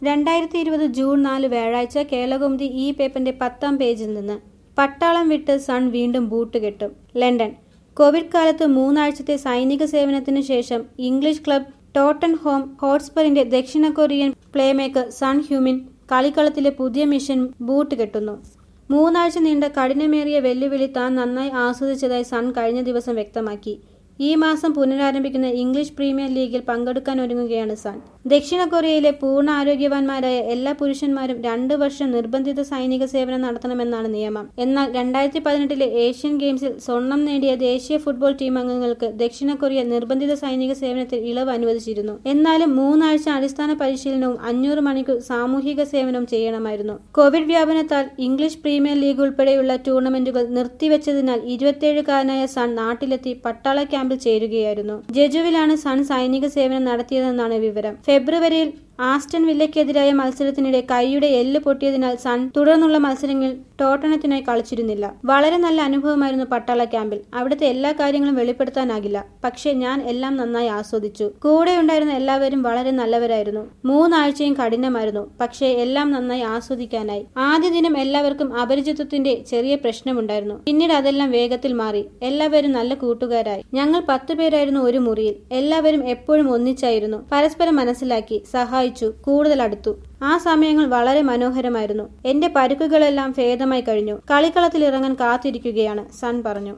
രണ്ടായിരത്തി ഇരുപത് ജൂൺ നാല് വ്യാഴാഴ്ച കേരളകൗമുദി ഈ പേപ്പറിന്റെ പത്താം പേജിൽ നിന്ന് പട്ടാളം വിട്ട് സൺ വീണ്ടും ബൂട്ട് കെട്ടും ലണ്ടൻ കോവിഡ് കാലത്ത് മൂന്നാഴ്ചത്തെ സൈനിക സേവനത്തിന് ശേഷം ഇംഗ്ലീഷ് ക്ലബ് ടോട്ടൻ ഹോം ഹോട്ട്സ്പറിന്റെ ദക്ഷിണ കൊറിയൻ പ്ലേമേക്കർ സൺ ഹ്യൂമിൻ കളിക്കളത്തിലെ പുതിയ മിഷൻ ബൂട്ട് കെട്ടുന്നു മൂന്നാഴ്ച നീണ്ട കഠിനമേറിയ വെല്ലുവിളി താൻ നന്നായി ആസ്വദിച്ചതായി സൺ കഴിഞ്ഞ ദിവസം വ്യക്തമാക്കി ഈ മാസം പുനരാരംഭിക്കുന്ന ഇംഗ്ലീഷ് പ്രീമിയർ ലീഗിൽ പങ്കെടുക്കാൻ ഒരുങ്ങുകയാണ് സൺ ദക്ഷിണ കൊറിയയിലെ പൂർണ്ണ ആരോഗ്യവാന്മാരായ എല്ലാ പുരുഷന്മാരും രണ്ടു വർഷം നിർബന്ധിത സൈനിക സേവനം നടത്തണമെന്നാണ് നിയമം എന്നാൽ രണ്ടായിരത്തി പതിനെട്ടിലെ ഏഷ്യൻ ഗെയിംസിൽ സ്വർണം നേടിയ ദേശീയ ഫുട്ബോൾ ടീം അംഗങ്ങൾക്ക് ദക്ഷിണ കൊറിയ നിർബന്ധിത സൈനിക സേവനത്തിൽ ഇളവ് അനുവദിച്ചിരുന്നു എന്നാലും മൂന്നാഴ്ച അടിസ്ഥാന പരിശീലനവും അഞ്ഞൂറ് മണിക്കൂർ സാമൂഹിക സേവനവും ചെയ്യണമായിരുന്നു കോവിഡ് വ്യാപനത്താൽ ഇംഗ്ലീഷ് പ്രീമിയർ ലീഗ് ഉൾപ്പെടെയുള്ള ടൂർണമെന്റുകൾ നിർത്തിവെച്ചതിനാൽ ഇരുപത്തിയേഴുകാരനായ സൺ നാട്ടിലെത്തി പട്ടാള ക്യാമ്പിൽ ചേരുകയായിരുന്നു ജജുവിലാണ് സൺ സൈനിക സേവനം നടത്തിയതെന്നാണ് വിവരം ഫെബ്രുവരിയിൽ ആസ്റ്റൺ വില്ലയ്ക്കെതിരായ മത്സരത്തിനിടെ കൈയുടെ എല്ല് പൊട്ടിയതിനാൽ സൺ തുടർന്നുള്ള മത്സരങ്ങളിൽ ടോട്ടണത്തിനായി കളിച്ചിരുന്നില്ല വളരെ നല്ല അനുഭവമായിരുന്നു പട്ടാള ക്യാമ്പിൽ അവിടുത്തെ എല്ലാ കാര്യങ്ങളും വെളിപ്പെടുത്താനാകില്ല പക്ഷേ ഞാൻ എല്ലാം നന്നായി ആസ്വദിച്ചു കൂടെ ഉണ്ടായിരുന്ന എല്ലാവരും വളരെ നല്ലവരായിരുന്നു മൂന്നാഴ്ചയും കഠിനമായിരുന്നു പക്ഷേ എല്ലാം നന്നായി ആസ്വദിക്കാനായി ആദ്യ ദിനം എല്ലാവർക്കും അപരിചിതത്വത്തിന്റെ ചെറിയ പ്രശ്നമുണ്ടായിരുന്നു പിന്നീട് അതെല്ലാം വേഗത്തിൽ മാറി എല്ലാവരും നല്ല കൂട്ടുകാരായി ഞങ്ങൾ പത്തു പേരായിരുന്നു ഒരു മുറിയിൽ എല്ലാവരും എപ്പോഴും ഒന്നിച്ചായിരുന്നു പരസ്പരം മനസ്സിലാക്കി സഹായിച്ചു കൂടുതൽ അടുത്തു ആ സമയങ്ങൾ വളരെ മനോഹരമായിരുന്നു എന്റെ പരുക്കുകളെല്ലാം ഭേദമായി കഴിഞ്ഞു കളിക്കളത്തിൽ ഇറങ്ങാൻ കാത്തിരിക്കുകയാണ് സൺ പറഞ്ഞു